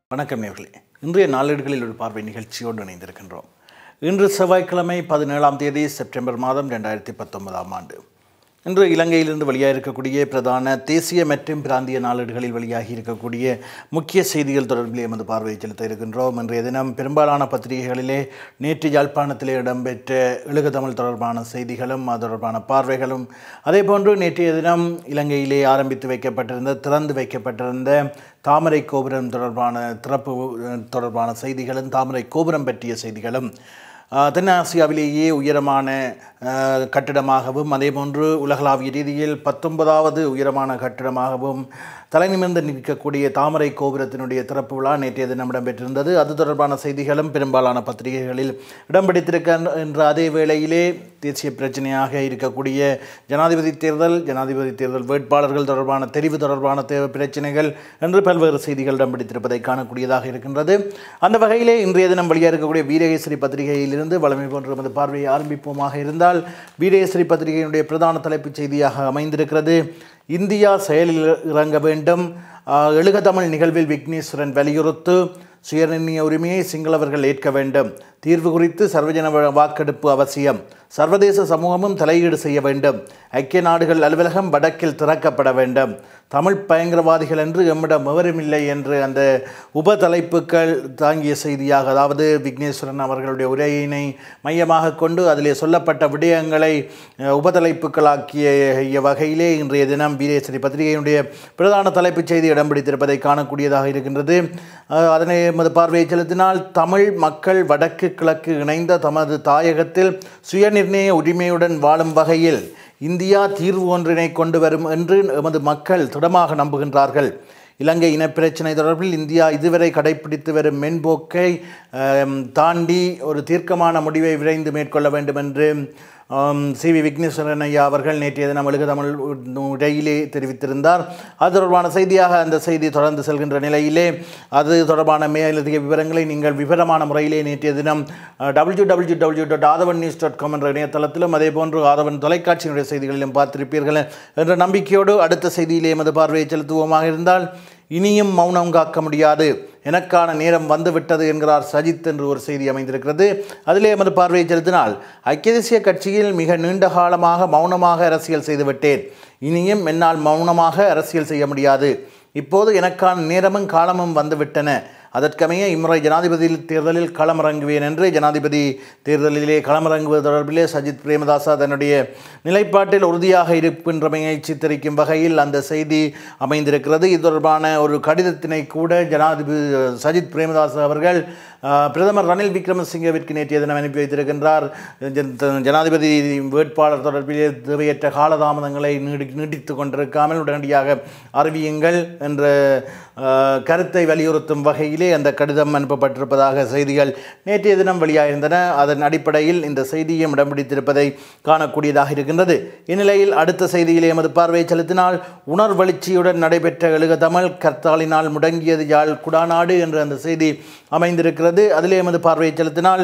வணக்கம் நேர்களே இன்றைய நாளேடுகளில் ஒரு பார்வை நிகழ்ச்சியோடு இணைந்திருக்கின்றோம் இன்று செவ்வாய்க்கிழமை பதினேழாம் தேதி செப்டம்பர் மாதம் ரெண்டாயிரத்தி பத்தொன்பதாம் ஆண்டு இன்று இலங்கையிலிருந்து வெளியாக இருக்கக்கூடிய பிரதான தேசிய மற்றும் பிராந்திய நாளேடுகளில் வெளியாகி இருக்கக்கூடிய முக்கிய செய்திகள் தொடர்பில் எமது பார்வையை செலுத்த இருக்கின்றோம் இன்றைய தினம் பெரும்பாலான பத்திரிகைகளிலே நேற்று யாழ்ப்பாணத்திலே இடம்பெற்ற எழுக தமிழ் தொடர்பான செய்திகளும் அது தொடர்பான பார்வைகளும் அதேபோன்று நேற்றைய தினம் இலங்கையிலே ஆரம்பித்து வைக்கப்பட்டிருந்த திறந்து வைக்கப்பட்டிருந்த தாமரை கோபுரம் தொடர்பான திறப்பு அஹ், தொடர்பான செய்திகளும் தாமரை கோபுரம் பற்றிய செய்திகளும் அஹ், தென்னாசியாவிலேயே உயரமான அஹ், கட்டிடமாகவும் அதேபோன்று உலகளாவிய ரீதியில் பத்தொன்பதாவது உயரமான கட்டிடமாகவும் தலைநிமிர்ந்து நிற்கக்கூடிய தாமரை கோபுரத்தினுடைய திறப்பு விழா நேற்றைய தினம் இடம்பெற்றிருந்தது அது தொடர்பான செய்திகளும் பெரும்பாலான பத்திரிகைகளில் இடம் பிடித்திருக்க என்ற அதே வேளையிலே தேசிய பிரச்சனையாக இருக்கக்கூடிய ஜனாதிபதி தேர்தல் ஜனாதிபதி தேர்தல் வேட்பாளர்கள் தொடர்பான தெரிவு தொடர்பான தேவை பிரச்சனைகள் என்று பல்வேறு செய்திகள் இடம் பிடித்திருப்பதை காணக்கூடியதாக இருக்கின்றது அந்த வகையிலே இன்றைய தினம் வெளியாக இருக்கக்கூடிய வீரகேசரி பத்திரிகையிலிருந்து வளமை போன்ற நமது பார்வையை ஆரம்பிப்போமாக இருந்தால் வீரகேசரி பத்திரிகையினுடைய பிரதான தலைப்புச் செய்தியாக அமைந்திருக்கிறது இந்தியா செயலில் இறங்க வேண்டும் ஆஹ், எழுக தமிழ் நிகழ்வில் விக்னேஸ்வரன் வலியுறுத்து சுயநிர்ணய உரிமையை சிங்களவர்கள் ஏற்க வேண்டும் தீர்வு குறித்து சர்வஜன வ- வாக்கெடுப்பு அவசியம் சர்வதேச சமூகமும் தலையீடு செய்ய வேண்டும் ஐக்கிய நாடுகள் அலுவலகம் வடக்கில் திறக்கப்பட வேண்டும் தமிழ் பயங்கரவாதிகள் என்று எம்மிடம் எவருமில்லை என்று அந்த உப தலைப்புகள் தாங்கிய செய்தியாக அதாவது விக்னேஸ்வரன் அவர்களுடைய உரையினை மையமாக கொண்டு அதிலே சொல்லப்பட்ட விடயங்களை அஹ், உபதலைப்புகளாக்கிய வகையிலே இன்றைய தினம் வீரேஸ்வரி பத்திரிகையினுடைய பிரதான தலைப்புச் செய்தி இடம் பிடித்திருப்பதை காணக்கூடியதாக இருக்கின்றது அஹ், அதனை எமது பார்வையை செலுத்தினால் தமிழ் மக்கள் வடக்கு கிழக்கு இணைந்த தமது தாயகத்தில் சுயநிர்ணய உரிமையுடன் வாழும் வகையில் இந்தியா தீர்வு ஒன்றினை கொண்டு வரும் என்று எமது மக்கள் திடமாக நம்புகின்றார்கள் இலங்கை இனப்பிரச்சினை தொடர்பில் இந்தியா இதுவரை கடைபிடித்து வரும் மென்போக்கை அம், தாண்டி ஒரு தீர்க்கமான முடிவை விரைந்து மேற்கொள்ள வேண்டும் என்று ஆம், சி வி விக்னேஸ்வரன் ஐயா அவர்கள் நேற்றைய தினம் எழுக தமிழ் உரையிலே தெரிவித்திருந்தார் அது தொடர்பான செய்தியாக அந்த செய்தி தொடர்ந்து செல்கின்ற நிலையிலே அது தொடர்பான மேலதிக விவரங்களை நீங்கள் விவரமான முறையிலே நேற்றைய தினம் W W W dot Athavan news dot com என்ற இணையதளத்திலும் அதே போன்று ஆதவன் தொலைக்காட்சியினுடைய செய்திகளிலும் பார்த்திருப்பீர்கள் என்ற நம்பிக்கையோடு அடுத்த செய்தியிலே எமது பார்வையை செலுத்துவோமாக இருந்தால் இனியும் மௌனம் காக்க முடியாது எனக்கான நேரம் வந்துவிட்டது என்கிறார் சஜித் என்று ஒரு செய்தி அமைந்திருக்கிறது அதிலே எமது பார்வையை செலுத்தினால் ஐக்கிய தேசிய கட்சியில் மிக நீண்ட காலமாக மௌனமாக அரசியல் செய்துவிட்டேன் இனியும் என்னால் மௌனமாக அரசியல் செய்ய முடியாது இப்போது எனக்கான நேரமும் காலமும் வந்துவிட்டன அதற்கமைய இம்முறை ஜனாதிபதி தேர்தலில் களமிறங்குவேன் என்று ஜனாதிபதி தேர்தலிலே களமிறங்குவது தொடர்பிலே சஜித் பிரேமதாசா தன்னுடைய நிலைப்பாட்டில் உறுதியாக இருக்கின்றமையை சித்தரிக்கும் வகையில் அந்த செய்தி அமைந்திருக்கிறது இது தொடர்பான ஒரு கடிதத்தினை கூட ஜனாதிபதி சஜித் பிரேமதாஸ் அவர்கள் ஆஹ், பிரதமர் ரணில் விக்ரமசிங்கவிற்கு நேற்றைய தினம் அனுப்பி வைத்திருக்கின்றார் ஜன- ஜனாதிபதி வேட்பாளர் தொடர்பிலே தேவையற்ற காலதாமதங்களை நீடி நீட்டித்து கொண்டிருக்காமல் உடனடியாக அறிவியுங்கள் என்ற ஆஹ், கருத்தை வலியுறுத்தும் வகையிலே அந்த கடிதம் அனுப்பப்பட்டிருப்பதாக செய்திகள் நேற்றைய தினம் வெளியாகியிருந்தன அதன் அடிப்படையில் இந்த செய்தியும் இடம் பிடித்திருப்பதை காணக்கூடியதாக இருக்கின்றது இந்நிலையில் அடுத்த செய்தியிலே எமது பார்வையை செலுத்தினால் உணர்வெழுச்சியுடன் நடைபெற்ற எழுக தமிழ் கர்த்தாலினால் முடங்கியது யாழ் குடாநாடு என்று அந்த செய்தி அமைந்திருக்கிறது அதிலே எமது பார்வையை செலுத்தினால்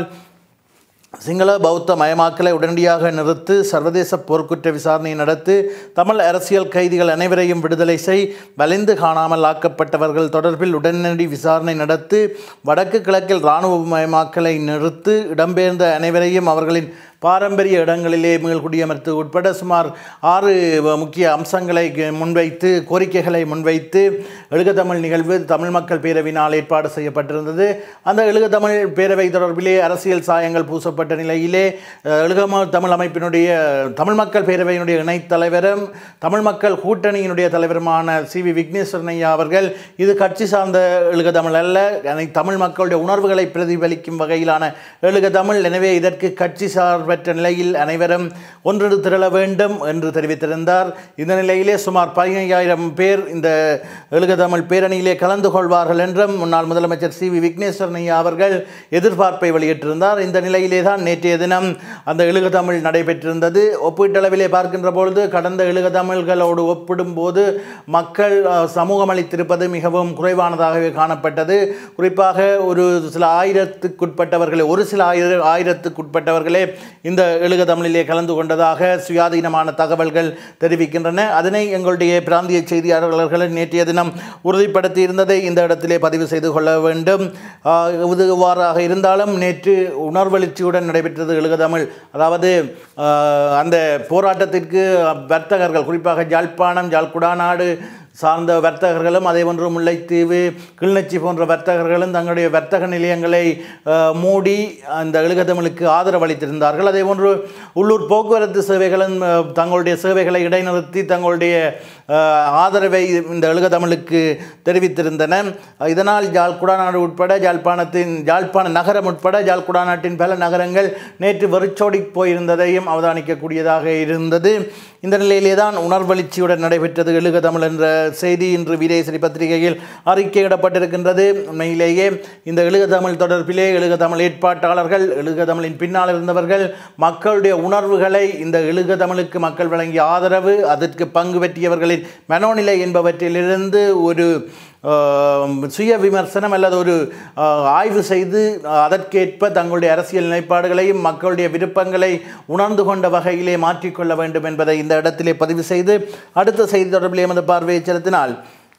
சிங்கள பௌத்த மயமாக்கலை உடனடியாக நிறுத்து சர்வதேச போர்க்குற்ற விசாரணை நடத்து தமிழ் அரசியல் கைதிகள் அனைவரையும் விடுதலை செய் வலிந்து காணாமல் ஆக்கப்பட்டவர்கள் தொடர்பில் உடனடி விசாரணை நடத்து வடக்கு கிழக்கில் இராணுவ மயமாக்கலை நிறுத்து இடம்பெயர்ந்த அனைவரையும் அவர்களின் பாரம்பரிய இடங்களிலே மீள்குடியமர்த்து உட்பட சுமார் ஆறு வ- முக்கிய அம்சங்களை க- முன்வைத்து கோரிக்கைகளை முன்வைத்து எழுகத்தமிழ் நிகழ்வு தமிழ் மக்கள் பேரவையினால் ஏற்பாடு செய்யப்பட்டிருந்தது அந்த எழுகத்தமிழ் பேரவை தொடர்பிலே அரசியல் சாயங்கள் பூசப்பட்ட நிலையிலே அஹ், எழுகம தமிழ் அமைப்பினுடைய தமிழ் மக்கள் பேரவையினுடைய இணைத் தலைவரும் தமிழ் மக்கள் கூட்டணியினுடைய தலைவருமான சி வி விக்னேஸ்வரன் ஐயா அவர்கள் இது கட்சி சார்ந்த எழுகத்தமிழ் அல்ல அனை- தமிழ் மக்களுடைய உணர்வுகளை பிரதிபலிக்கும் வகையிலான எழுகத்தமிழ் எனவே இதற்கு கட்சி சார்பற்ற நிலையில் அனைவரும் ஒன்று திரள வேண்டும் என்று தெரிவித்திருந்தார் இந்த நிலையிலே சுமார் பதினையாயிரம் பேர் இந்த எழுகத்தமிழ் பேரணியிலே கலந்து கொள்வார்கள் என்றும் முன்னாள் முதலமைச்சர் சி வி விக்னேஸ்வரன் ஐயா அவர்கள் எதிர்பார்ப்பை வெளியிட்டிருந்தார் இந்த நிலையிலே தான் நேற்றைய தினம் அந்த எழுகத்தமிழ் நடைபெற்றிருந்தது ஒப்பீட்டளவிலே பார்க்கின்ற பொழுது கடந்த எழுகத்தமிழ்களோடு ஒப்பிடும்போது மக்கள் அஹ், சமூகம் அளித்திருப்பது மிகவும் குறைவானதாகவே காணப்பட்டது குறிப்பாக ஒரு சில ஆயிரத்துக்குட்பட்டவர்களே ஒரு சில ஆயிர ஆயிரத்துக்குட்பட்டவர்களே இந்த எழுக தமிழிலே கலந்து கொண்டதாக சுயாதீனமான தகவல்கள் தெரிவிக்கின்றன அதனை எங்களுடைய பிராந்திய செய்தியாளர்கள் நேற்றைய தினம் உறுதிப்படுத்தி இருந்ததை இந்த இடத்திலே பதிவு செய்து கொள்ள வேண்டும் ஆஹ் இது இவ்வாறாக இருந்தாலும் நேற்று உணர்வெழுச்சியுடன் நடைபெற்றது எழுக தமிழ் அதாவது ஆஹ் அந்த போராட்டத்திற்கு வர்த்தகர்கள் குறிப்பாக ஜாழ்ப்பாணம் ஜாழ்குடாநாடு சார்ந்த வர்த்தகர்களும் அதே போன்று முல்லைத்தீவு கிளிநொச்சி போன்ற வர்த்தகர்களும் தங்களுடைய வர்த்தக நிலையங்களை அஹ், மூடி அந்த எழுகத்தமிழுக்கு ஆதரவு அளித்திருந்தார்கள் அதே போன்று உள்ளூர் போக்குவரத்து சேவைகளும் அஹ், தங்களுடைய சேவைகளை இடைநிறுத்தி தங்களுடைய அஹ், ஆதரவை இந்த எழுகத்தமிழுக்கு தெரிவித்திருந்தன இதனால் ஜாழ் குடாநாடு உட்பட ஜாழ்ப்பாணத்தின் ஜாழ்ப்பாண நகரம் உட்பட ஜாழ் குடாநாட்டின் பல நகரங்கள் நேற்று வெறிச்சோடி போயிருந்ததையும் அவதானிக்கக்கூடியதாக இருந்தது இந்த நிலையிலே தான் உணர்வெழுச்சியுடன் நடைபெற்றது எழுக தமிழ் என்ற செய்தி இன்று வீரேசரி பத்திரிகையில் அறிக்கையிடப்பட்டிருக்கின்றது உண்மையிலேயே இந்த எழுக தமிழ் தொடர்பிலே எழுக தமிழ் ஏற்பாட்டாளர்கள் எழுக தமிழின் பின்னால் இருந்தவர்கள் மக்களுடைய உணர்வுகளை இந்த எழுக தமிழுக்கு மக்கள் வழங்கிய ஆதரவு அதற்கு பங்கு பெற்றியவர்களின் மனோநிலை என்பவற்றிலிருந்து ஒரு ஆஹ், சுய விமர்சனம் அல்லது ஒரு ஆஹ், ஆய்வு செய்து ஆஹ், அதற்கேற்ப தங்களுடைய அரசியல் நிலைப்பாடுகளையும் மக்களுடைய விருப்பங்களை உணர்ந்து கொண்ட வகையிலே மாற்றிக்கொள்ள வேண்டும் என்பதை இந்த இடத்திலே பதிவு செய்து அடுத்த செய்தி தொடர்பில் எமது பார்வையை செலுத்தினால்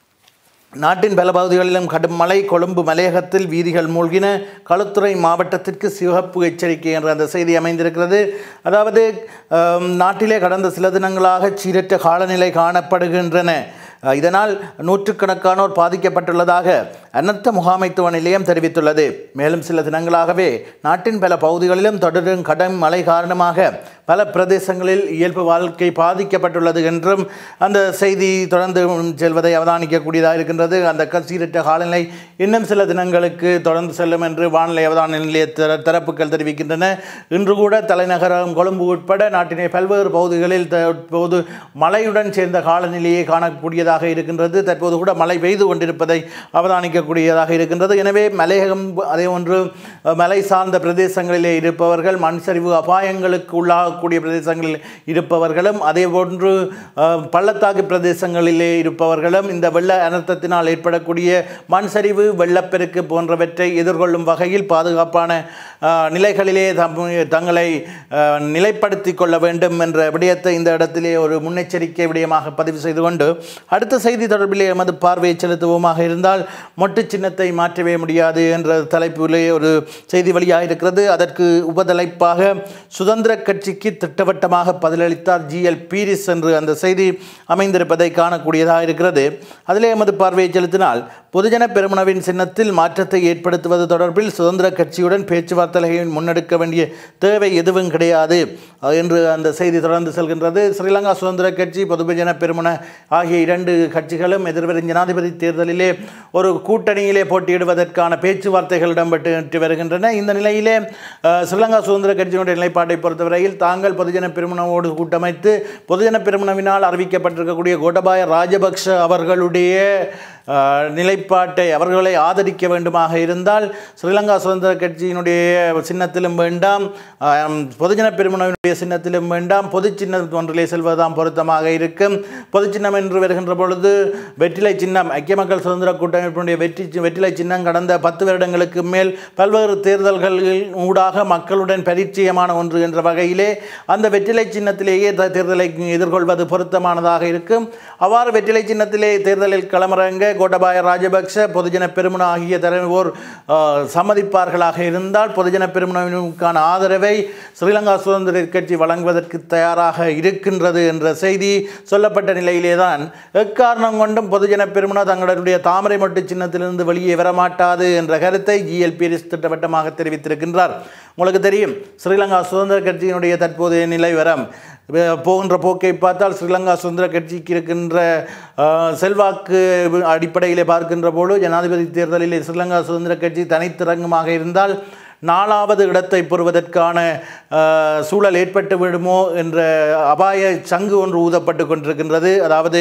நாட்டின் பல பகுதிகளிலும் கடும் மழை கொழும்பு மலையகத்தில் வீதிகள் மூழ்கின களுத்துறை மாவட்டத்திற்கு சிவப்பு எச்சரிக்கை என்ற அந்த செய்தி அமைந்திருக்கிறது அதாவது ஆம், நாட்டிலே கடந்த சில தினங்களாக சீரற்ற காலநிலை காணப்படுகின்றன அஹ், இதனால் நூற்றுக்கணக்கானோர் பாதிக்கப்பட்டுள்ளதாக அனர்த்த முகாமைத்துவ நிலையம் தெரிவித்துள்ளது மேலும் சில தினங்களாகவே நாட்டின் பல பகுதிகளிலும் தொடரும் கடும் மழை காரணமாக பல பிரதேசங்களில் இயல்பு வாழ்க்கை பாதிக்கப்பட்டுள்ளது என்றும் அந்த செய்தி தொடர்ந்து செல்வதை அவதானிக்கக்கூடியதாக இருக்கின்றது அந்த க- சீரற்ற காலநிலை இன்னும் சில தினங்களுக்கு தொடர்ந்து செல்லும் என்று வானிலை அவதான நிலைய தர- தரப்புகள் தெரிவிக்கின்றன இன்று கூட தலைநகரம் கொழும்பு உட்பட நாட்டினை பல்வேறு பகுதிகளில் தற்போது மழையுடன் சேர்ந்த காலநிலையை காணக்கூடியதாக இருக்கின்றது தற்போது கூட மழை பெய்து கொண்டிருப்பதை அவதானிக்கக்கூடியதாக இருக்கின்றது எனவே மலையகம் அதே ஒன்று அஹ், மலை சார்ந்த பிரதேசங்களிலே இருப்பவர்கள் மண் சரிவு அபாயங்களுக்கு உள்ளாகக்கூடிய பிரதேசங்களில் இருப்பவர்களும் அதே போன்று அஹ், பள்ளத்தாக்கு பிரதேசங்களிலே இருப்பவர்களும் இந்த வெள்ள அனர்த்தத்தினால் ஏற்படக்கூடிய மண் சரிவு வெள்ளப்பெருக்கு போன்றவற்றை எதிர்கொள்ளும் வகையில் பாதுகாப்பான அஹ், நிலைகளிலே தம்- தங்களை அஹ், நிலைப்படுத்திக் கொள்ள வேண்டும் என்ற விடயத்தை இந்த இடத்திலே ஒரு முன்னெச்சரிக்கை விடயமாக பதிவு செய்து கொண்டு அடுத்த செய்தி தொடர்பிலே எமது பார்வையை செலுத்துவோமாக இருந்தால் மொட்டு சின்னத்தை மாற்றவே முடியாது என்ற தலைப்பிலே ஒரு செய்தி வெளியாக இருக்கிறது அதற்கு உபதலைப்பாக சுதந்திர கட்சிக்கு திட்டவட்டமாக பதிலளித்தார் ஜிஎல் பீரிஸ் என்று அந்த செய்தி அமைந்திருப்பதை காணக்கூடியதாக இருக்கிறது அதிலே எமது பார்வையை செலுத்தினால் பொதுஜன பெருமனவின் சின்னத்தில் மாற்றத்தை ஏற்படுத்துவது தொடர்பில் சுதந்திர கட்சியுடன் பேச்சுவார்த்தைகளை முன்னெடுக்க வேண்டிய தேவை எதுவும் கிடையாது அஹ், என்று அந்த செய்தி தொடர்ந்து செல்கின்றது ஸ்ரீலங்கா சுதந்திர கட்சி பொதுஜன பெருமன ஆகிய இரண்டு கட்சிகளும் எதிர்வரும் ஜனாதிபதி தேர்தலிலே ஒரு கூட்டணியிலே போட்டியிடுவதற்கான பேச்சுவார்த்தைகள் இடம்பெற்று வருகின்றன இந்த நிலையிலே அஹ், ஸ்ரீலங்கா சுதந்திர கட்சியினுடைய நிலைப்பாட்டை பொறுத்தவரையில் தாங்கள் பொதுஜன பெருமனவோடு கூட்டமைத்து பொதுஜன பெருமனவினால் அறிவிக்கப்பட்டிருக்கக்கூடிய கோட்டபாய ராஜபக்ஷ அவர்களுடைய அஹ், நிலைப்பாட்டை அவர்களை ஆதரிக்க வேண்டுமாக இருந்தால் ஸ்ரீலங்கா சுதந்திர கட்சியினுடைய சின்னத்திலும் வேண்டாம் அஹ், பொதுஜன பெருமனவினுடைய சின்னத்திலும் வேண்டாம் பொது சின்னம் ஒன்றிலே செல்வதுதான் பொருத்தமாக இருக்கும் பொது சின்னம் என்று வருகின்ற பொழுது வெற்றிலை சின்னம் ஐக்கிய மக்கள் சுதந்திர கூட்டமைப்பினுடைய வெற்றி சி- வெற்றிலை சின்னம் கடந்த பத்து வருடங்களுக்கு மேல் பல்வேறு தேர்தல்களில் ஊடாக மக்களுடன் பரிச்சயமான ஒன்று என்ற வகையிலே அந்த வெற்றிலை சின்னத்திலேயே த- தேர்தலை எதிர்கொள்வது பொருத்தமானதாக இருக்கும் அவ்வாறு வெற்றிலை சின்னத்திலே தேர்தலில் களமிறங்க கோட்டபாய ராஜபக்ஷ பொதுஜன பெருமன ஆகிய தலைவோர் ஆஹ், சம்மதிப்பார்களாக இருந்தால் பொதுஜன பெருமனவினுக்கான ஆதரவை ஸ்ரீலங்கா சுதந்திர கட்சி வழங்குவதற்கு தயாராக இருக்கின்றது என்ற செய்தி சொல்லப்பட்ட நிலையிலே தான் எக்காரணம் கொண்டும் பொதுஜன பெருமன தங்களுடைய தாமரை மொட்டு சின்னத்திலிருந்து வெளியே வரமாட்டாது என்ற கருத்தை ஜிஎல் பீரிஸ் திட்டவட்டமாக தெரிவித்திருக்கின்றார் உங்களுக்கு தெரியும் ஸ்ரீலங்கா சுதந்திர கட்சியினுடைய தற்போதைய நிலைவரம் வே- போகின்ற போக்கை பார்த்தால் ஸ்ரீலங்கா சுதந்திர கட்சிக்கு இருக்கின்ற ஆஹ், செல்வாக்கு அடிப்படையிலே பார்க்கின்ற போது ஜனாதிபதி தேர்தலில் ஸ்ரீலங்கா சுதந்திர கட்சி தனித்திறங்குமாக இருந்தால் நாலாவது இடத்தை பெறுவதற்கான ஆஹ், சூழல் ஏற்பட்டு விடுமோ என்ற அபாய சங்கு ஒன்று ஊதப்பட்டு கொண்டிருக்கின்றது அதாவது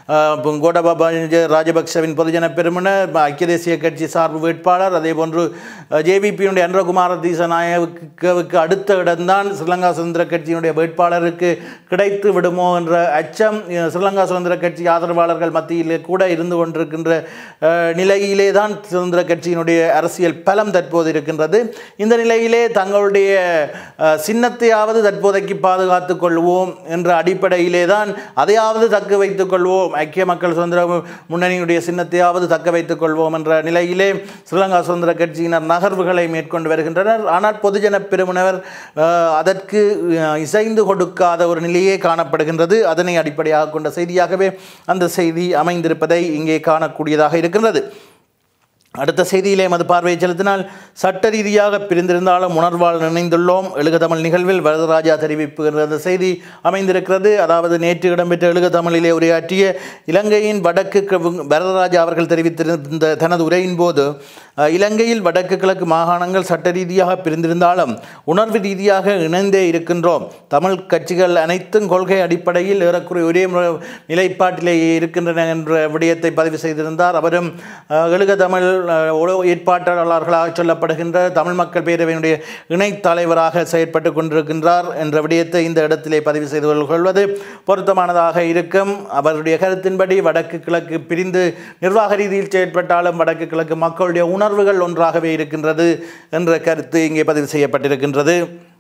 அஹ், இப்போ கோடபாபா ராஜபக்சவின் பொதுஜன பெருமன ஐக்கிய தேசிய கட்சி சார்பு வேட்பாளர் அதே போன்று ஜேவிபியினுடைய அன்றகுமார தீசநாயகவுக்கு அடுத்த இடம்தான் ஸ்ரீலங்கா சுதந்திர கட்சியினுடைய வேட்பாளருக்கு கிடைத்து விடுமோ என்ற அச்சம் அஹ், ஸ்ரீலங்கா சுதந்திர கட்சி ஆதரவாளர்கள் மத்தியிலே கூட இருந்து கொண்டிருக்கின்ற அஹ், நிலையிலே தான் சுதந்திர கட்சியினுடைய அரசியல் பலம் தற்போது இருக்கின்றது இந்த நிலையிலே தங்களுடைய அஹ், சின்னத்தையாவது தற்போதைக்கு பாதுகாத்துக் கொள்வோம் என்ற அடிப்படையிலே தான் அதையாவது தக்க வைத்துக் கொள்வோம் ஐக்கிய மக்கள் சுதந்திர முன்னணியுடைய சின்னத்தையாவது தக்க வைத்துக் கொள்வோம் என்ற நிலையிலே ஸ்ரீலங்கா சுதந்திர கட்சியினர் நகர்வுகளை மேற்கொண்டு வருகின்றனர் ஆனால் பொதுஜன பெருமுனவர் அஹ், அதற்கு அஹ், இசைந்து கொடுக்காத ஒரு நிலையே காணப்படுகின்றது அதனை அடிப்படையாக கொண்ட செய்தியாகவே அந்த செய்தி அமைந்திருப்பதை இங்கே காணக்கூடியதாக இருக்கின்றது அடுத்த செய்தியிலே மது பார்வையை செலுத்தினால் சட்ட ரீதியாக பிரிந்திருந்தாலும் உணர்வால் இணைந்துள்ளோம் எழுக தமிழ் நிகழ்வில் வரதராஜா தெரிவிப்பு என்ற அந்த செய்தி அமைந்திருக்கிறது அதாவது நேற்று இடம்பெற்ற எழுக தமிழிலே உரையாற்றிய இலங்கையின் வடக்கு கிழ- வரதராஜா அவர்கள் தெரிவித்திருந்த தனது உரையின் போது அஹ், இலங்கையில் வடக்கு கிழக்கு மாகாணங்கள் சட்ட ரீதியாக பிரிந்திருந்தாலும் உணர்வு ரீதியாக இணைந்தே இருக்கின்றோம் தமிழ் கட்சிகள் அனைத்தும் கொள்கை அடிப்படையில் ஏறக்குறைய ஒரே மு- நிலைப்பாட்டிலேயே இருக்கின்றன என்ற விடயத்தை பதிவு செய்திருந்தார் அவரும் அஹ், எழுக தமிழ் அஹ், உளவு ஏற்பாட்டாளர்களாக சொல்லப்படுகின்ற தமிழ் மக்கள் பேரவையினுடைய இணைத் தலைவராக செயற்பட்டு கொண்டிருக்கின்றார் என்ற விடயத்தை இந்த இடத்திலே பதிவு செய்து கொள்வது பொருத்தமானதாக இருக்கும் அவருடைய கருத்தின்படி வடக்கு கிழக்கு பிரிந்து நிர்வாக ரீதியில் செயற்பட்டாலும் வடக்கு கிழக்கு மக்களுடைய உணர்வுகள் ஒன்றாகவே இருக்கின்றது என்ற கருத்து இங்கே பதிவு செய்யப்பட்டிருக்கின்றது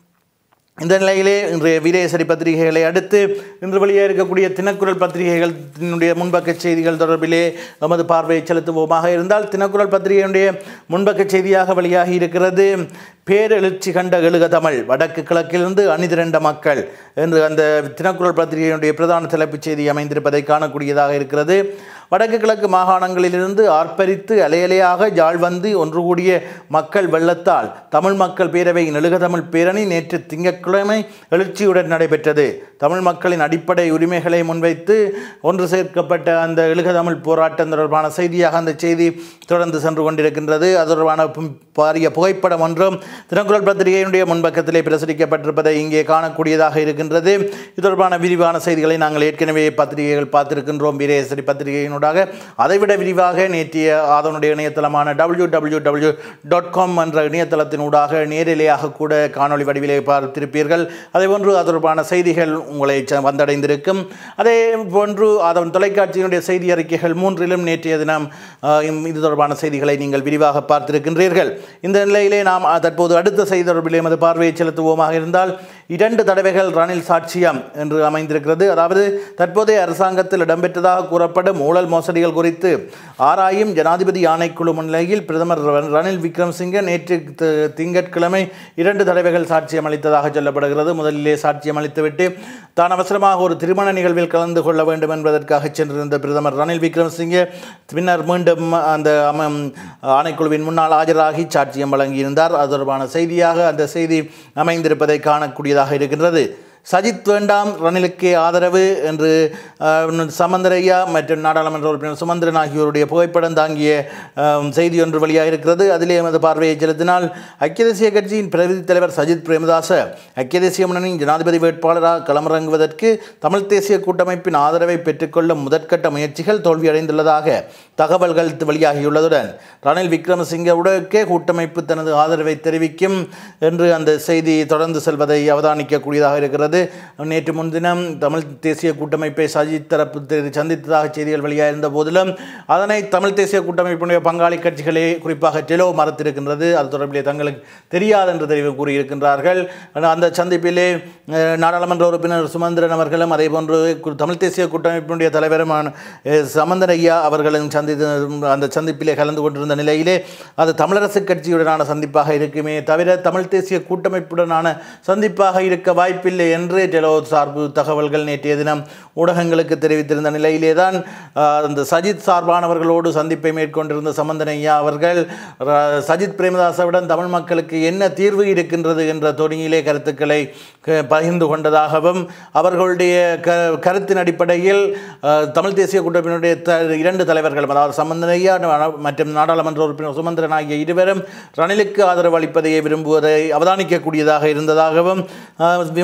இந்த நிலையிலே இன்றைய வீரேசரி பத்திரிகைகளை அடுத்து இன்று வெளியே இருக்கக்கூடிய தினக்குரல் பத்திரிகைகளினுடைய முன்பக்க செய்திகள் தொடர்பிலே நமது பார்வையை செலுத்துவோமாக இருந்தால் தினக்குரல் பத்திரிகையினுடைய முன்பக்க செய்தியாக வெளியாகி இருக்கிறது பேரெழுச்சி கண்ட எழுக தமிழ் வடக்கு கிழக்கிலிருந்து அணிதிரண்ட மக்கள் என்று அந்த தினக்குரல் பத்திரிகையினுடைய பிரதான தலைப்புச் செய்தி அமைந்திருப்பதை காணக்கூடியதாக இருக்கிறது வடக்கு கிழக்கு மாகாணங்களிலிருந்து ஆர்ப்பரித்து அலையலையாக ஜாழ் வந்து ஒன்று கூடிய மக்கள் வெள்ளத்தால் தமிழ் மக்கள் பேரவையின் எழுகதமிழ் பேரணி நேற்று திங்கட்கிழமை எழுச்சியுடன் நடைபெற்றது தமிழ் மக்களின் அடிப்படை உரிமைகளை முன்வைத்து ஒன்று சேர்க்கப்பட்ட அந்த எழுகதமிழ் போராட்டம் தொடர்பான செய்தியாக அந்த செய்தி தொடர்ந்து சென்று கொண்டிருக்கின்றது அது தொடர்பான பு- பாரிய புகைப்படம் ஒன்றும் தினக்குரல் பத்திரிகையினுடைய முன்பக்கத்திலே பிரசுரிக்கப்பட்டிருப்பதை இங்கே காணக்கூடியதாக இருக்கின்றது இது தொடர்பான விரிவான செய்திகளை நாங்கள் ஏற்கனவே பத்திரிகைகள் பார்த்திருக்கின்றோம் வீரேசரி பத்திரிகையினூடாக அதைவிட விரிவாக நேற்றைய ஆதனுடைய இணையதளமான W W W dot com என்ற இணையதளத்தினூடாக நேரிலேயாக கூட காணொளி வடிவிலே பார்த்திருப்பீர்கள் அதேபோன்று அது தொடர்பான செய்திகள் உங்களை ச- வந்தடைந்திருக்கும் அதே போன்று அதன் தொலைக்காட்சியினுடைய செய்தி அறிக்கைகள் மூன்றிலும் நேற்றைய தினம் ஆஹ், இம்- இது தொடர்பான செய்திகளை நீங்கள் விரிவாக பார்த்திருக்கின்றீர்கள் இந்த நிலையிலே நாம் அஹ், தற்போது அடுத்த செய்தி தொடர்பிலே எமது பார்வையை செலுத்துவோமாக இருந்தால் இரண்டு தடவைகள் ரணில் சாட்சியம் என்று அமைந்திருக்கிறது அதாவது தற்போதைய அரசாங்கத்தில் இடம்பெற்றதாக கூறப்படும் ஊழல் மோசடிகள் குறித்து ஆராயும் ஜனாதிபதி ஆணைக்குழு முன்னிலையில் பிரதமர் ர- ரணில் விக்ரம்சிங்கே நேற்று தி- திங்கட்கிழமை இரண்டு தடவைகள் சாட்சியம் அளித்ததாக சொல்லப்படுகிறது முதலிலே சாட்சியம் அளித்துவிட்டு தான் அவசரமாக ஒரு திருமண நிகழ்வில் கலந்து கொள்ள வேண்டும் என்பதற்காக சென்றிருந்த பிரதமர் ரணில் விக்ரமசிங்கே பின்னர் மீண்டும் அந்த அம- ஆணைக்குழுவின் முன்னால் ஆஜராகி சாட்சியம் வழங்கியிருந்தார் அது தொடர்பான செய்தியாக அந்த செய்தி அமைந்திருப்பதை காணக்கூடியதாக இருக்கின்றது சஜித் வேண்டாம் ரணிலுக்கே ஆதரவு என்று அஹ், சமந்தரையா மற்றும் நாடாளுமன்ற உறுப்பினர் சுமந்திரன் ஆகியோருடைய புகைப்படம் தாங்கிய அஹ், செய்தி ஒன்று வெளியாக இருக்கிறது அதிலே எமது பார்வையை செலுத்தினால் ஐக்கிய தேசிய கட்சியின் பிரதிநிதி தலைவர் சஜித் பிரேமதாச ஐக்கிய தேசிய முன்னணியின் ஜனாதிபதி வேட்பாளராக களமிறங்குவதற்கு தமிழ் தேசிய கூட்டமைப்பின் ஆதரவை பெற்றுக்கொள்ளும் முதற்கட்ட முயற்சிகள் தோல்வியடைந்துள்ளதாக தகவல்கள் வெளியாகியுள்ளதுடன் ரணில் விக்ரமசிங்கவுடக்கே கூட்டமைப்பு தனது ஆதரவை தெரிவிக்கும் என்று அந்த செய்தி தொடர்ந்து செல்வதை அவதானிக்கக்கூடியதாக இருக்கிறது நேற்று முன்தினம் தமிழ் தேசிய கூட்டமைப்பை சஜித் தரப்பு தெ- சந்தித்ததாக செய்திகள் வெளியாயிருந்த போதிலும் அதனை தமிழ் தேசிய கூட்டமைப்பினுடைய பங்காளி கட்சிகளே குறிப்பாக டெலோ மறுத்திருக்கின்றது அது தொடர்பிலே தங்களுக்கு தெரியாது என்று தெரிவு கூறியிருக்கின்றார்கள் ஆனா, அந்த சந்திப்பிலே அஹ், நாடாளுமன்ற உறுப்பினர் சுமந்திரன் அவர்களும் அதேபோன்று கு- தமிழ் தேசிய கூட்டமைப்பினுடைய தலைவருமான அஹ், சமந்தன் ஐயா அவர்களும் சந்தித்து அந்த சந்திப்பிலே கலந்து கொண்டிருந்த நிலையிலே அது தமிழரசு கட்சியுடனான சந்திப்பாக இருக்குமே தவிர தமிழ் தேசிய கூட்டமைப்புடனான சந்திப்பாக இருக்க வாய்ப்பில்லை என்று டெலோ சார்பு தகவல்கள் நேற்றைய தினம் ஊடகங்களுக்கு தெரிவித்திருந்த நிலையிலே தான் ஆஹ், அந்த சஜித் சார்பானவர்களோடு சந்திப்பை மேற்கொண்டிருந்த சமந்தன் ஐயா அவர்கள் ர- சஜித் பிரேமதாசவுடன் தமிழ் மக்களுக்கு என்ன தீர்வு இருக்கின்றது என்ற தொனியிலே கருத்துக்களை க- பகிர்ந்து கொண்டதாகவும் அவர்களுடைய க கருத்தின் அடிப்படையில் ஆஹ், தமிழ் தேசிய கூட்டமைப்பினுடைய த இரண்டு தலைவர்களும் அதாவது சம்பந்தன் ஐயா நா- மற்றும் நாடாளுமன்ற உறுப்பினர் சுமந்திரன் ஆகிய இருவரும் ரணிலுக்கு ஆதரவு அளிப்பதையே விரும்புவதை அவதானிக்கக்கூடியதாக இருந்ததாகவும் ஆஹ், விமர்சனங்கள்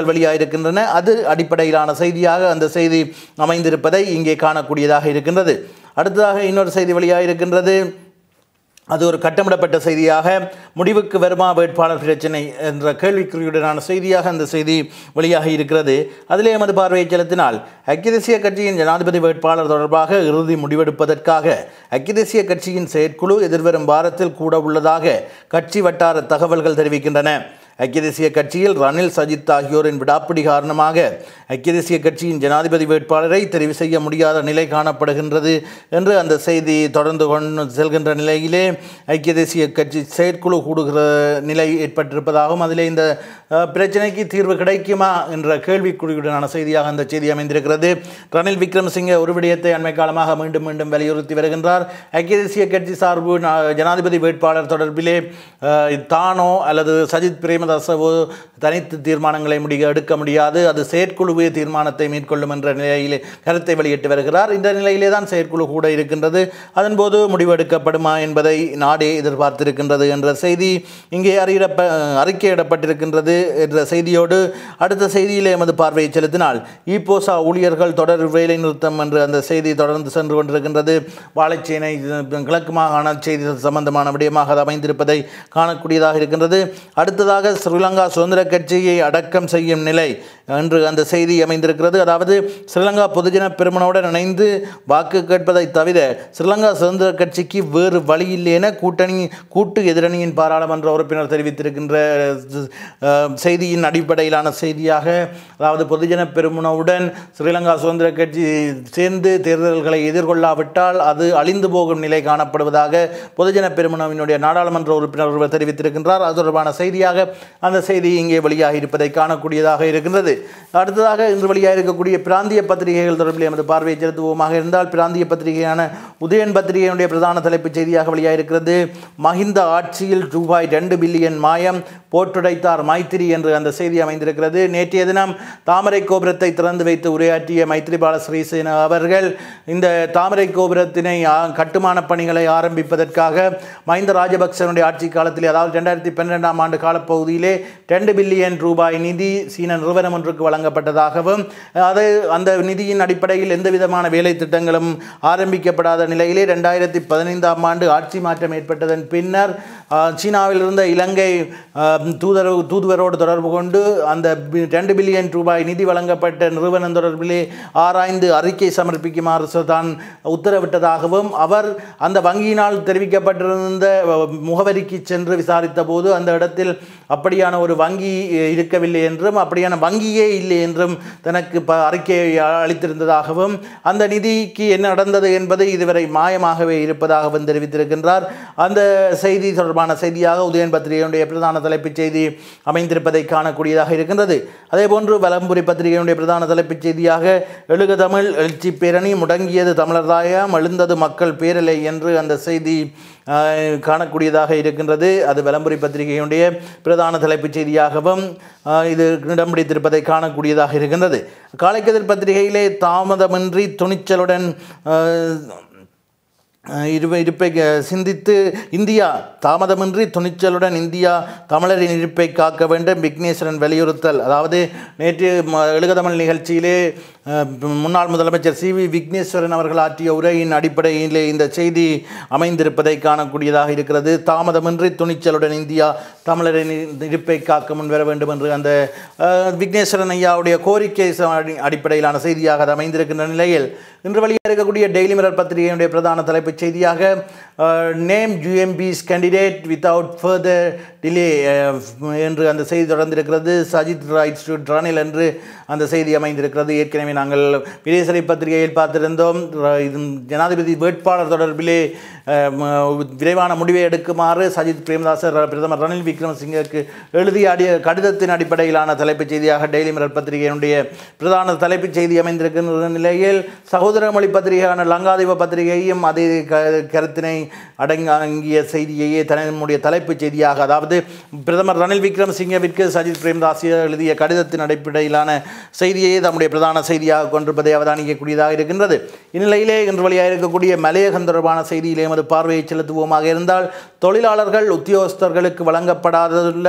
செய்திகள் வெளியாகிருக்கின்றன அது அடிப்படையிலான செய்தியாக அந்த செய்தி அமைந்திருப்பதை இங்கே காணக்கூடியதாக இருக்கின்றது அடுத்ததாக இன்னொரு செய்தி வெளியாக இருக்கின்றது அது ஒரு கட்டமிடப்பட்ட செய்தியாக முடிவுக்கு வருமா வேட்பாளர் பிரச்சனை என்ற கேள்விக்குறியுடனான செய்தியாக அந்த செய்தி வெளியாக இருக்கிறது அதிலே எமது பார்வையை செலுத்தினால் ஐக்கிய தேசிய கட்சியின் ஜனாதிபதி வேட்பாளர் தொடர்பாக இறுதி முடிவெடுப்பதற்காக ஐக்கிய தேசிய கட்சியின் செயற்குழு எதிர்வரும் வாரத்தில் கூட உள்ளதாக கட்சி வட்டார தகவல்கள் தெரிவிக்கின்றன ஐக்கிய தேசிய கட்சியில் ரணில் சஜித் ஆகியோரின் விடாப்பிடி காரணமாக ஐக்கிய தேசிய கட்சியின் ஜனாதிபதி வேட்பாளரை தெரிவு செய்ய முடியாத நிலை காணப்படுகின்றது என்று அந்த செய்தி தொடர்ந்து கொண்டு செல்கின்ற நிலையிலே ஐக்கிய தேசிய கட்சி செயற்குழு கூடுகிற நிலை ஏற்பட்டிருப்பதாகவும் அதிலே இந்த அஹ், பிரச்சனைக்கு தீர்வு கிடைக்குமா என்ற கேள்விக்குறியுடனான செய்தியாக அந்த செய்தி அமைந்திருக்கிறது ரணில் விக்ரமசிங்க ஒரு விடயத்தை அண்மை காலமாக மீண்டும் மீண்டும் வலியுறுத்தி வருகின்றார் ஐக்கிய தேசிய கட்சி சார்பு நா- ஜனாதிபதி வேட்பாளர் தொடர்பிலே அஹ், தானோ அல்லது சஜித் பிரேமதாசவோ தனித்து தீர்மானங்களை முடிய எடுக்க முடியாது அது செயற்குழுவே தீர்மானத்தை மேற்கொள்ளும் என்ற நிலையிலே கருத்தை வெளியிட்டு வருகிறார் இந்த நிலையிலே தான் செயற்குழு கூட இருக்கின்றது அதன்போது முடிவெடுக்கப்படுமா என்பதை நாடே எதிர்பார்த்திருக்கின்றது என்ற செய்தி இங்கே அறியிடப்ப அறிக்கையிடப்பட்டிருக்கின்றது என்ற செய்தியோடு அடுத்த செய்தியிலே எமது பார்வையை செலுத்தினால் ஈப்போசா ஊழியர்கள் தொடர் வேலை நிறுத்தம் என்று அந்த செய்தி தொடர்ந்து சென்று கொண்டிருக்கின்றது வாழைச்சேனை கிழக்கு மாகாண செய்தி சம்பந்தமான விடயமாக அது அமைந்திருப்பதை காணக்கூடியதாக இருக்கின்றது அடுத்ததாக ஸ்ரீலங்கா சுதந்திர கட்சியை அடக்கம் செய்யும் நிலை என்று அந்த செய்தி அமைந்திருக்கிறது அதாவது ஸ்ரீலங்கா பொதுஜன பெருமனுடன் இணைந்து வாக்கு கேட்பதை தவிர ஸ்ரீலங்கா சுதந்திர கட்சிக்கு வேறு வழி இல்லை என கூட்டணி கூட்டு எதிரணியின் பாராளுமன்ற உறுப்பினர் தெரிவித்திருக்கின்ற அஹ், செய்தியின் அடிப்படையிலான செய்தியாக அதாவது பொதுஜன பெருமனவுடன் ஸ்ரீலங்கா சுதந்திர கட்சி சேர்ந்து தேர்தல்களை எதிர்கொள்ளாவிட்டால் அது அழிந்து போகும் நிலை காணப்படுவதாக பொதுஜன பெருமனவினுடைய நாடாளுமன்ற உறுப்பினர் ஒருவர் தெரிவித்திருக்கின்றார் அது தொடர்பான செய்தியாக அந்த செய்தி இங்கே வெளியாக இருப்பதை காணக்கூடியதாக இருக்கின்றது அடுத்ததாக இன்று வெளியாக இருக்கக்கூடிய பிராந்திய பத்திரிகைகள் தொடர்பில் எமது பார்வையை செலுத்துவோமாக இருந்தால் பிராந்திய பத்திரிகையான உதயன் பத்திரிகையினுடைய பிரதான தலைப்புச் செய்தியாக வெளியாக இருக்கிறது மஹிந்த ஆட்சியில் ரூபாய் ரெண்டு பில்லியன் மாயம் போட்டுடைத்தார் மைத்திரி என்று அந்த செய்தி அமைந்திருக்கிறது நேற்றைய தினம் தாமரை கோபுரத்தை திறந்து வைத்து உரையாற்றிய மைத்ரிபால ஸ்ரீசேன அவர்கள் இந்த தாமரை கோபுரத்தினை ஆ, கட்டுமான பணிகளை ஆரம்பிப்பதற்காக மஹிந்த ராஜபக்சனுடைய ஆட்சி காலத்தில் அதாவது ரெண்டாயிரத்தி பன்னிரெண்டாம் ஆண்டு காலப்பகுதியிலே ரெண்டு பில்லியன் ரூபாய் நிதி சீன நிறுவனம் ஒன்றுக்கு வழங்கப்பட்டதாகவும் அது அந்த நிதியின் அடிப்படையில் எந்த விதமான வேலை திட்டங்களும் ஆரம்பிக்கப்படாத நிலையிலே ரெண்டாயிரத்தி பதினைந்தாம் ஆண்டு ஆட்சி மாற்றம் ஏற்பட்டதன் பின்னர் ஆ, சீனாவில் இருந்த இலங்கை ஆ, தூதர் தூதுவரோடு தொடர்பு கொண்டு அந்த பி- ரெண்டு பில்லியன் ரூபாய் நிதி வழங்கப்பட்ட நிறுவனம் தொடர்பிலே ஆராய்ந்து அறிக்கை சமர்ப்பிக்குமாறு சொ- தான் உத்தரவிட்டதாகவும் அவர் அந்த வங்கியினால் தெரிவிக்கப்பட்டிருந்த அஹ், முகவரிக்கு சென்று விசாரித்த போது அந்த இடத்தில் அப்படியான ஒரு வங்கி அஹ், இருக்கவில்லை என்றும் அப்படியான வங்கியே இல்லை என்றும் தனக்கு ப அறிக்கையை அளித்திருந்ததாகவும் அந்த நிதிக்கு என்ன நடந்தது என்பது இதுவரை மாயமாகவே இருப்பதாகவும் தெரிவித்திருக்கின்றார் அந்த செய்தி தொடர்பான செய்தியாக உதயன் பத்திரிகையினுடைய பிரதான தலைப்புச் செய்தி அமைந்திருப்பதை காணக்கூடியதாக இருக்கின்றது அதேபோன்று வலம்புரி பத்திரிகையினுடைய பிரதான தலைப்புச் செய்தியாக எழுக தமிழ் எழுச்சி பேரணி முடங்கியது தமிழர்தாயம் எழுந்தது மக்கள் பேரலை என்று அந்த செய்தி ஆஹ், காணக்கூடியதாக இருக்கின்றது அது வலம்புரி பத்திரிகையினுடைய பிரதான தலைப்புச் செய்தியாகவும் ஆஹ், இது இடம் பிடித்திருப்பதை காணக்கூடியதாக இருக்கின்றது காலைக்கதிர் பத்திரிகையிலே தாமதமின்றி துணிச்சலுடன் ஆஹ், அஹ் இருப்பை இருப்பை அஹ், சிந்தித்து இந்தியா தாமதமின்றி துணிச்சலுடன் இந்தியா தமிழரின் இருப்பை காக்க வேண்டும் விக்னேஸ்வரன் வலியுறுத்தல் அதாவது நேற்று ம- எழுகதமிழ் நிகழ்ச்சியிலே அஹ், முன்னாள் முதலமைச்சர் சி வி விக்னேஸ்வரன் அவர்கள் ஆற்றிய உரையின் அடிப்படையிலே இந்த செய்தி அமைந்திருப்பதை காணக்கூடியதாக இருக்கிறது தாமதமின்றி துணிச்சலுடன் இந்தியா தமிழரின் இருப்பை காக்க முன்வர வேண்டும் என்று அந்த அஹ், விக்னேஸ்வரன் ஐயாவுடைய கோரிக்கை ச- அடி- அடிப்படையிலான செய்தியாக அது அமைந்திருக்கின்ற நிலையில் இன்று வெளியாக இருக்கக்கூடிய டெய்லி மிரர் பத்திரிகையினுடைய பிரதான தலைப்புச் செய்தியாக name UNP's candidate without further delay என்று அந்த செய்தி தொடர்ந்திருக்கிறது சஜித் ரைட் டு ரணில் என்று அந்த செய்தி அமைந்திருக்கிறது ஏற்கனவே நாங்கள் விதேசரை பத்திரிகையில் பார்த்திருந்தோம் ர- இது ஜனாதிபதி வேட்பாளர் தொடர்பிலே அஹ், ம- விரைவான முடிவை எடுக்குமாறு சஜித் பிரேமதாசர் பிரதமர் ரணில் விக்ரமசிங்கருக்கு எழுதிய அடி கடிதத்தின் அடிப்படையிலான தலைப்புச் செய்தியாக டெய்லி மிரர் பத்திரிகையினுடைய பிரதான தலைப்புச் செய்தி அமைந்திருக்கின்ற நிலையில் சகோதர மொழி பத்திரிகையான லங்காதீப பத்திரிகையும் அதே க கருத்தினை அடங்கிய செய்தியையே தன்னுடைய தலைப்புச் செய்தியாக அதாவது பிரதமர் ரணில் விக்ரமசிங்கவிற்கு சஜித் பிரேமதாஸ் எழுதிய கடிதத்தின் அடிப்படையிலான செய்தியையே தம்முடைய பிரதான செய்தியாக கொண்டிருப்பதை அவதானிக்கக்கூடியதாக இருக்கின்றது இந்நிலையிலே இன்று வழியாக இருக்கக்கூடிய மலையகம் தொடர்பான செய்தியிலே எமது பார்வையை செலுத்துவோமாக இருந்தால் தொழிலாளர்கள் உத்தியோகஸ்தர்களுக்கு வழங்கப்படாதுள்ள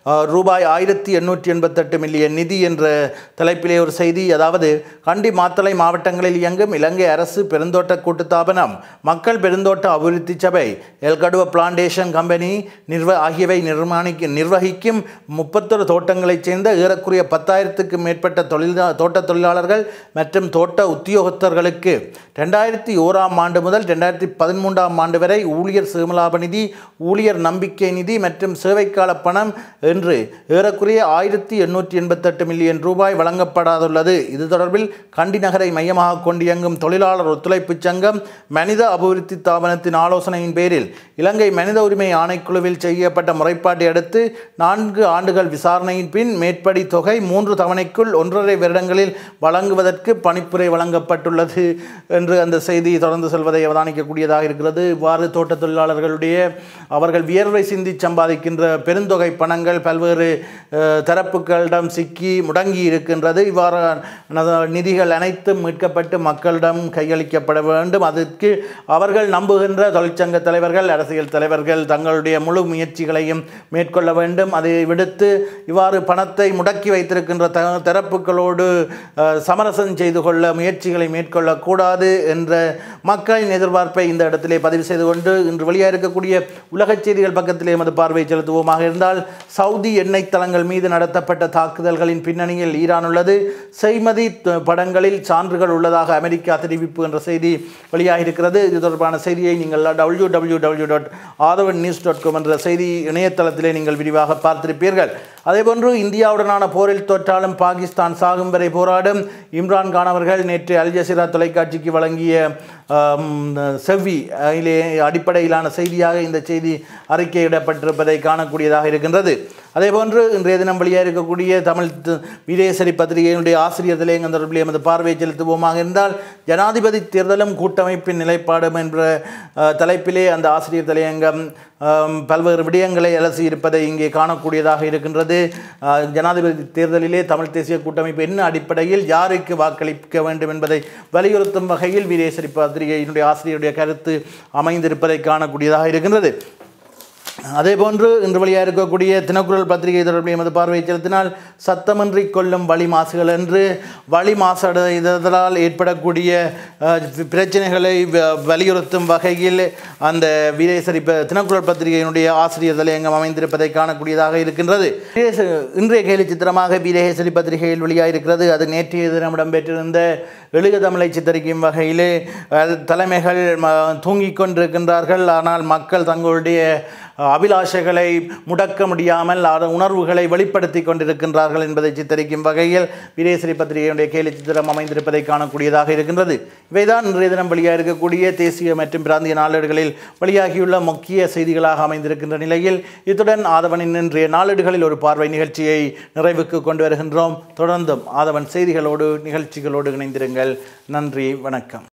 அஹ், ரூபாய் ஆயிரத்தி எண்ணூற்றி எண்பத்தெட்டு மில்லியன் நிதி என்ற தலைப்பிலே ஒரு செய்தி அதாவது கண்டி மாத்தளை மாவட்டங்களில் இயங்கும் இலங்கை அரசு பெருந்தோட்ட கூட்டுத்தாபனம் மக்கள் பெருந்தோட்ட அபிவிருத்தி சபை எல்கடுவ பிளான்டேஷன் கம்பெனி நிர்வ ஆகியவை நிர்மாணிக்க நிர்வகிக்கும் முப்பத்தொரு தோட்டங்களைச் சேர்ந்த ஏறக்குறைய பத்தாயிரத்துக்கும் மேற்பட்ட தொழில் தோட்ட தொழிலாளர்கள் மற்றும் தோட்ட உத்தியோகத்தர்களுக்கு ரெண்டாயிரத்தி ஓராம் ஆண்டு முதல் ரெண்டாயிரத்தி பதிமூன்றாம் ஆண்டு வரை ஊழியர் சேமலாப நிதி ஊழியர் நம்பிக்கை நிதி மற்றும் சேவைக்கால பணம் என்று ஏறக்குறைய ஆயிரத்தி எண்ணூற்றி எண்பத்தெட்டு மில்லியன் ரூபாய் வழங்கப்படாதுள்ளது இது தொடர்பில் கண்டி நகரை மையமாக கொண்டு இயங்கும் தொழிலாளர் ஒத்துழைப்புச் சங்கம் மனித அபிவிருத்தி தாபனத்தின் ஆலோசனையின் பேரில் இலங்கை மனித உரிமை ஆணைக்குழுவில் செய்யப்பட்ட முறைப்பாட்டை அடுத்து நான்கு ஆண்டுகள் விசாரணையின் பின் மேற்படி தொகை மூன்று தவணைக்குள் ஒன்றரை வருடங்களில் வழங்குவதற்கு பணிப்புரை வழங்கப்பட்டுள்ளது என்று அந்த செய்தி தொடர்ந்து செல்வதை அவதானிக்கக்கூடியதாக இருக்கிறது இவ்வாறு தோட்ட தொழிலாளர்களுடைய அவர்கள் வியர்வை சிந்தி சம்பாதிக்கின்ற பெருந்தொகை பணங்கள் பல்வேறு அஹ், தரப்புகளிடம் சிக்கி முடங்கி இருக்கின்றது இவ்வாறான நிதிகள் அனைத்தும் மீட்கப்பட்டு மக்களிடம் கையளிக்கப்பட வேண்டும் அதற்கு அவர்கள் நம்புகின்ற தொழிற்சங்க தலைவர்கள் அரசியல் தலைவர்கள் தங்களுடைய முழு முயற்சிகளையும் மேற்கொள்ள வேண்டும் அதை விடுத்து இவ்வாறு பணத்தை முடக்கி வைத்திருக்கின்ற த தரப்புகளோடு அஹ், சமரசம் செய்து கொள்ள முயற்சிகளை மேற்கொள்ளக்கூடாது என்ற மக்களின் எதிர்பார்ப்பை இந்த இடத்திலே பதிவு செய்து கொண்டு இன்று வெளியாக இருக்கக்கூடிய உலகச் செய்திகள் பக்கத்திலே எமது பார்வை செலுத்துவோமாக இருந்தால் சவுதி எண்ணெய் தளங்கள் மீது நடத்தப்பட்ட தாக்குதல்களின் பின்னணியில் ஈரான் உள்ளது செய்மதி த- படங்களில் சான்றுகள் உள்ளதாக அமெரிக்கா தெரிவிப்பு என்ற செய்தி வெளியாக இருக்கிறது இது தொடர்பான செய்தியை நீங்கள் W W W dot Athavan news dot com என்ற செய்தி இணையதளத்திலே நீங்கள் விரிவாக பார்த்திருப்பீர்கள் அதேபோன்று இந்தியாவுடனான போரில் தோற்றாலும் பாகிஸ்தான் சாகும் வரை போராடும் இம்ரான் கான் அவர்கள் நேற்று அல் ஜசீரா தொலைக்காட்சிக்கு வழங்கிய ஆம், செவ்வி அதிலே அடிப்படையிலான செய்தியாக இந்த செய்தி அறிக்கையிடப்பட்டிருப்பதை காணக்கூடியதாக இருக்கின்றது அதேபோன்று இன்றைய தினம் வெளியாக இருக்கக்கூடிய தமிழ் த- வீரேசரி பத்திரிகையினுடைய ஆசிரியர் தலையங்கம் தொடர்பில் எமது பார்வையை செலுத்துவோமாக இருந்தால் ஜனாதிபதி தேர்தலும் கூட்டமைப்பின் நிலைப்பாடும் என்ற அஹ், தலைப்பிலே அந்த ஆசிரியர் தலையங்கம் ஆம், பல்வேறு விடயங்களை அலசி இருப்பதை இங்கே காணக்கூடியதாக இருக்கின்றது அஹ், ஜனாதிபதி தேர்தலிலே தமிழ் தேசிய கூட்டமைப்பு என்ன அடிப்படையில் யாருக்கு வாக்களிக்க வேண்டும் என்பதை வலியுறுத்தும் வகையில் வீரேசரி பத்திரிகையினுடைய ஆசிரியருடைய கருத்து அமைந்திருப்பதை காணக்கூடியதாக இருக்கின்றது அதேபோன்று இன்று வெளியாக இருக்கக்கூடிய தினக்குரல் பத்திரிகை தொடர்பில் எமது பார்வையை செலுத்தினால் சத்தமின்றி கொள்ளும் வழி மாசுகள் என்று வழி மாசடைதலால் ஏற்படக்கூடிய அஹ், பிரச்சனைகளை வ- வலியுறுத்தும் வகையில் அந்த வீரேசரி ப- தினக்குரல் பத்திரிகையினுடைய ஆசிரியர் தலையங்கம் அமைந்திருப்பதை காணக்கூடியதாக இருக்கின்றது வீரேச- இன்றைய கேலி சித்திரமாக வீரேசரி பத்திரிகையில் வெளியாக இருக்கிறது அது நேற்றைய தினம் இடம்பெற்றிருந்த எழுக தமிழை சித்தரிக்கும் வகையிலே அஹ், தலைமைகள் ம- தூங்கிக் கொண்டிருக்கின்றார்கள் ஆனால் மக்கள் தங்களுடைய அஹ், அபிலாஷைகளை முடக்க முடியாமல் அத உணர்வுகளை வெளிப்படுத்தி கொண்டிருக்கின்றார்கள் என்பதை சித்தரிக்கும் வகையில் வீரேஸ்வரி பத்திரிகையுடைய கேலி சித்திரம் அமைந்திருப்பதை காணக்கூடியதாக இருக்கின்றது இவைதான் இன்றைய தினம் வெளியாக இருக்கக்கூடிய தேசிய மற்றும் பிராந்திய நாளேடுகளில் வெளியாகியுள்ள முக்கிய செய்திகளாக அமைந்திருக்கின்ற நிலையில் இத்துடன் ஆதவனின் இன்றைய நாளேடுகளில் ஒரு பார்வை நிகழ்ச்சியை நிறைவுக்கு கொண்டு வருகின்றோம் தொடர்ந்தும் ஆதவன் செய்திகளோடு நிகழ்ச்சிகளோடு இணைந்திருங்கள் நன்றி வணக்கம்